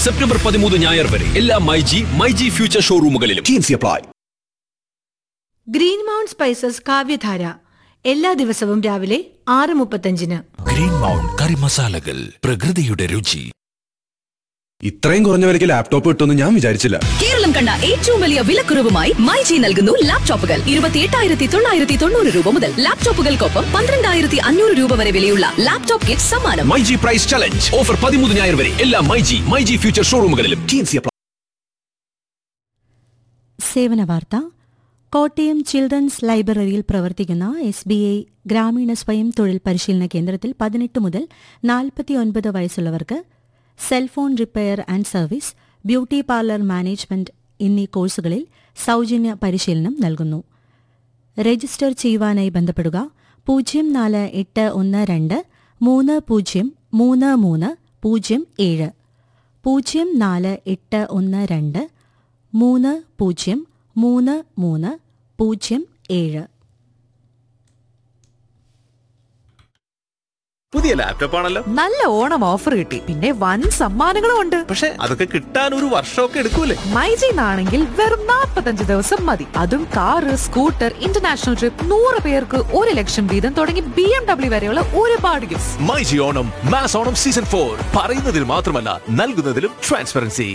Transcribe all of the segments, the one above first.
September പതിമൂന്ന് ഞായർ വരെ എല്ലാ മൈജി മൈജി ഫ്യൂച്ചർ ഷോറൂമുകളിലും apply green mount spices Kavyadhara എല്ലാ ദിവസവും രാവിലെ ആറ് മുപ്പത്തഞ്ചിന് ഗ്രീൻ മൗണ്ട് കറി മസാലകൾ പ്രകൃതിയുടെ രുചി ഇത്രയും കുറഞ്ഞ വിലയ്ക്ക് ലാപ്ടോപ്പ് കിട്ടുമെന്ന് ഞാൻ വിചാരിച്ചില്ല കേരളം കണ്ട ഏറ്റവും വലിയ വിലക്കുറവുമായി മൈജി നൽകുന്നു ലാപ്ടോപ്പുകൾ ഇരുപത്തി എട്ടായിരത്തി തൊള്ളായിരത്തി തൊണ്ണൂറ് രൂപ മുതൽ ലാപ്ടോപ്പുകൾക്കൊപ്പം പന്ത്രണ്ടായിരത്തി അഞ്ഞൂറ് രൂപ വരെ വിലയുള്ള ലാപ്ടോപ്പ് കിറ്റ് സമ്മാനം മൈജി പ്രൈസ് ചലഞ്ച് ഓഫർ പതിമൂന്ന് ഞായർ വരെ എല്ലാ മൈജി മൈജി ഫ്യൂച്ചർ ഷോറൂമുകളിലും അപ്ലൈ സേവന വാർത്ത കോട്ടയം ചിൽഡ്രൻസ് ലൈബ്രറിയിൽ പ്രവർത്തിക്കുന്ന എസ് ബി ഐ ഗ്രാമീണ സ്വയം തൊഴിൽ പരിശീലന കേന്ദ്രത്തിൽ പതിനെട്ട് മുതൽ നാൽപ്പത്തിയൊൻപത് വയസ്സുള്ളവർക്ക് cellphone repair and service beauty parlour management എന്നീ കോഴ്സുകളിൽ സൗജന്യ പരിശീലനം നൽകുന്നു രജിസ്റ്റർ ചെയ്യുവാനായി ബന്ധപ്പെടുക പൂജ്യം നാല് എട്ട് ഒന്ന് രണ്ട് മൂന്ന് പൂജ്യം മൂന്ന് മൂന്ന് പൂജ്യം ഏഴ് പൂജ്യം നാല് എട്ട് ഒന്ന് രണ്ട് മൂന്ന് പൂജ്യം മൂന്ന് മൂന്ന് പൂജ്യം ഏഴ് പുതിയ ലാപ്ടോപ്പ് ആണല്ലോ നല്ല ഓണം ഓഫർ കിട്ടി പിന്നെ വൻ സമ്മാനങ്ങളും ഉണ്ട് പക്ഷെ അതൊക്കെ കിട്ടാൻ ഒരു വർഷമൊക്കെ എടുക്കൂലേ മൈജിന്നാണെങ്കിൽ വെറും 45 ദിവസം മതി അതും കാറ് സ്കൂട്ടർ ഇന്റർനാഷണൽ ട്രിപ്പ് നൂറ് പേർക്ക് ഒരു ലക്ഷം വീതം തുടങ്ങി ബി എം ഡബ്ല്യു വരെയുള്ള ഒരുപാട് gift myG Onam mass Onam season four പറയുന്നതിൽ മാത്രമല്ല നൽകുന്നതിലും ട്രാൻസ്പെറൻസി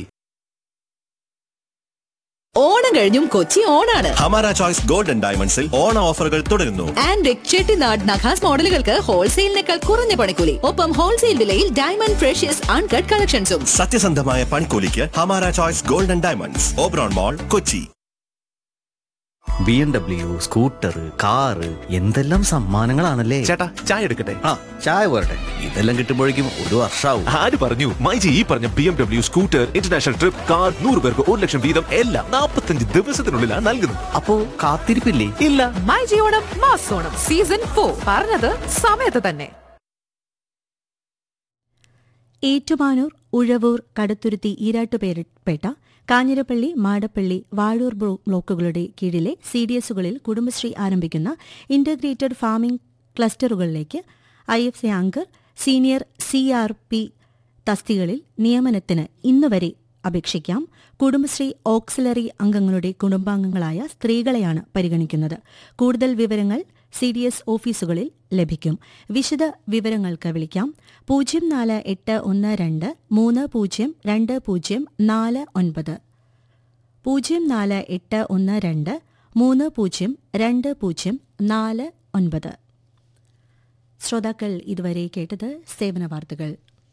ഓണം കഴിഞ്ഞും കൊച്ചി ഓണാണ് ഹമാര ചോയ്സ് ഗോൾഡൻ ഡയമണ്ട്സിൽ ഓണ ഓഫറുകൾ തുടരുന്നു ആൻഡ് ചെട്ടിനാട് നഖാസ് മോഡലുകൾക്ക് ഹോൾസെയിലിനേക്കാൾ കുറഞ്ഞ പണിക്കൂലി ഒപ്പം ഹോൾസെയിൽ വിലയിൽ ഡയമണ്ട് ഫ്രഷ്യസ് അൺകട്ട് കളക്ഷൻസും സത്യസന്ധമായ പണിക്കൂലിക്ക് Hamara choice golden diamonds Oberon mall Kochi B M W scooter car എന്തെല്ലാം സമ്മാനങ്ങളാണല്ലേ ചേട്ടാ ചായ എടുക്കട്ടെ ആ ചായ പോരട്ടെ ഇതെല്ലാം കിട്ടുമ്പോഴേക്കും ഒരു വർഷാവും ആര് പറഞ്ഞു മൈജി ഈ പറഞ്ഞ B M W scooter international trip car നൂറ് പേർക്ക് ഒരു ലക്ഷം വീതം എല്ലാം നാൽപ്പത്തഞ്ച് ദിവസത്തിനുള്ളിലാണ് നൽകുന്നത് അപ്പോ കാത്തിരിപ്പില്ലേ ഇല്ല myG Onam mass Onam season four പറഞ്ഞത് സമയത്ത് തന്നെ ഏറ്റുമാനൂർ ഉഴവൂർ കടത്തുരുത്തി ഈരാട്ടുപേട്ട കാഞ്ഞിരപ്പള്ളി മാടപ്പള്ളി വാഴൂർ ബ്ലോ- ബ്ലോക്കുകളുടെ കീഴിലെ സി ഡി എസുകളിൽ കുടുംബശ്രീ ആരംഭിക്കുന്ന ഇന്റഗ്രേറ്റഡ് ഫാമിംഗ് ക്ലസ്റ്ററുകളിലേക്ക് I F C anchor senior C R P തസ്തികളിൽ നിയമനത്തിന് ഇന്നുവരെ അപേക്ഷിക്കാം കുടുംബശ്രീ ഓക്സിലറി അംഗങ്ങളുടെ കുടുംബാംഗങ്ങളായ സ്ത്രീകളെയാണ് പരിഗണിക്കുന്നത് കൂടുതൽ വിവരങ്ങൾ സി ഡി എസ് ഓഫീസുകളിൽ ലഭിക്കും വിശദ വിവരങ്ങൾക്ക് വിളിക്കാം പൂജ്യം നാല് എട്ട് ഒന്ന് രണ്ട് മൂന്ന് പൂജ്യം രണ്ട് പൂജ്യം നാല് ഒൻപത് പൂജ്യം നാല് എട്ട് ഒന്ന് രണ്ട് മൂന്ന് പൂജ്യം രണ്ട് പൂജ്യം നാല് ഒൻപത് ശ്രോതാക്കൾ ഇതുവരെ കേട്ടത് സേവന വാർത്തകൾ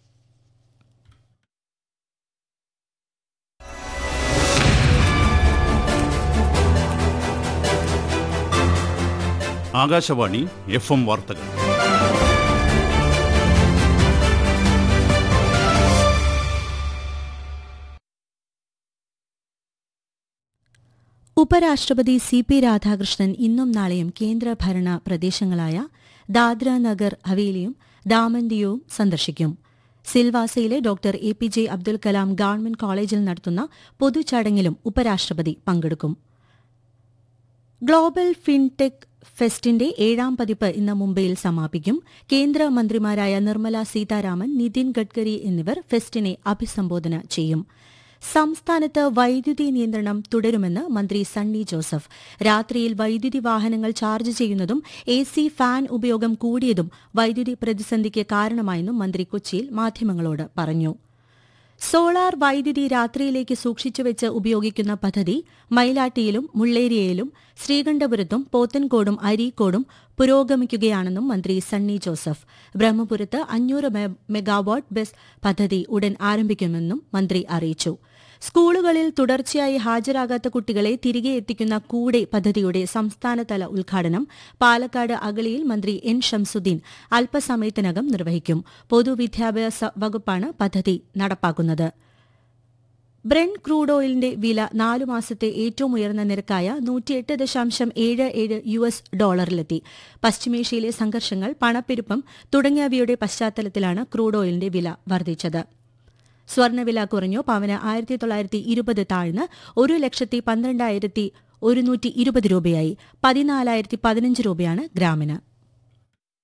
ആകാശവാണി എഫ് എം വാർത്തകൾ ഉപരാഷ്ട്രപതി സി പി രാധാകൃഷ്ണൻ ഇന്നും നാളെയും കേന്ദ്രഭരണ പ്രദേശങ്ങളായ ദാദ്ര നഗർ ഹവേലിയും ദാമന്ദിയവും സന്ദർശിക്കും സിൽവാസയിലെ doctor A P J Abdul Kalam government കോളേജിൽ നടത്തുന്ന പൊതുചടങ്ങിലും ഉപരാഷ്ട്രപതി പങ്കെടുക്കും ഗ്ലോബൽ ഫിൻടെക് ഫെസ്റ്റിന്റെ ഏഴാം പതിപ്പ് ഇന്ന് മുംബൈയിൽ സമാപിക്കും കേന്ദ്രമന്ത്രിമാരായ നിർമ്മല സീതാരാമൻ നിതിൻ ഗഡ്കരി എന്നിവർ ഫെസ്റ്റിനെ അഭിസംബോധന ചെയ്യും സംസ്ഥാനത്ത് വൈദ്യുതി നിയന്ത്രണം തുടരുമെന്ന് മന്ത്രി സണ്ണി ജോസഫ് രാത്രിയിൽ വൈദ്യുതി വാഹനങ്ങൾ ചാർജ് ചെയ്യുന്നതും എ സി ഫാൻ ഉപയോഗം കൂടിയതും വൈദ്യുതി പ്രതിസന്ധിക്ക് കാരണമായെന്നും മന്ത്രി കൊച്ചിയിൽ മാധ്യമങ്ങളോട് പറഞ്ഞു സോളാർ വൈദ്യുതി രാത്രിയിലേക്ക് സൂക്ഷിച്ചുവെച്ച് ഉപയോഗിക്കുന്ന പദ്ധതി മയിലാട്ടിയിലും മുള്ളേരിയയിലും ശ്രീകണ്ഠപുരത്തും പോത്തൻകോടും അരീക്കോടും പുരോഗമിക്കുകയാണെന്നും മന്ത്രി സണ്ണി ജോസഫ് ബ്രഹ്മപുരത്ത് അഞ്ഞൂറ് മെഗാവാട്ട് ബസ് പദ്ധതി ഉടൻ ആരംഭിക്കുമെന്നും മന്ത്രി അറിയിച്ചു സ്കൂളുകളിൽ തുടർച്ചയായി ഹാജരാകാത്ത കുട്ടികളെ തിരികെ എത്തിക്കുന്ന കൂടെ പദ്ധതിയുടെ സംസ്ഥാനതല ഉദ്ഘാടനം പാലക്കാട് അഗളിയിൽ മന്ത്രി എൻ ഷംസുദ്ദീൻ അല്പസമയത്തിനകം നിർവഹിക്കും പൊതുവിദ്യാഭ്യാസ വകുപ്പാണ് പദ്ധതി നടപ്പാക്കുന്നത് ബ്രെൻ ക്രൂഡ് ഓയിലിന്റെ വില നാലു മാസത്തെ ഏറ്റവും ഉയർന്ന നിരക്കായ നൂറ്റിയെട്ട് ദശാംശം ഏഴ് ഏഴ് യു എസ് ഡോളറിലെത്തി പശ്ചിമേഷ്യയിലെ സംഘർഷങ്ങൾ പണപ്പെരുപ്പം തുടങ്ങിയവയുടെ പശ്ചാത്തലത്തിലാണ് ക്രൂഡ് ഓയിലിന്റെ വില വർദ്ധിച്ചത് സ്വർണ്ണവില കുറഞ്ഞു പവന് ആയിരത്തി തൊള്ളായിരത്തി ഇരുപത് താഴ്ന്ന് ഒരു ലക്ഷത്തി പന്ത്രണ്ടായിരത്തി ഒരുന്നൂറ്റി ഇരുപത് രൂപയായി പതിനാലായിരത്തി പതിനഞ്ച് രൂപയാണ് ഗ്രാമിന്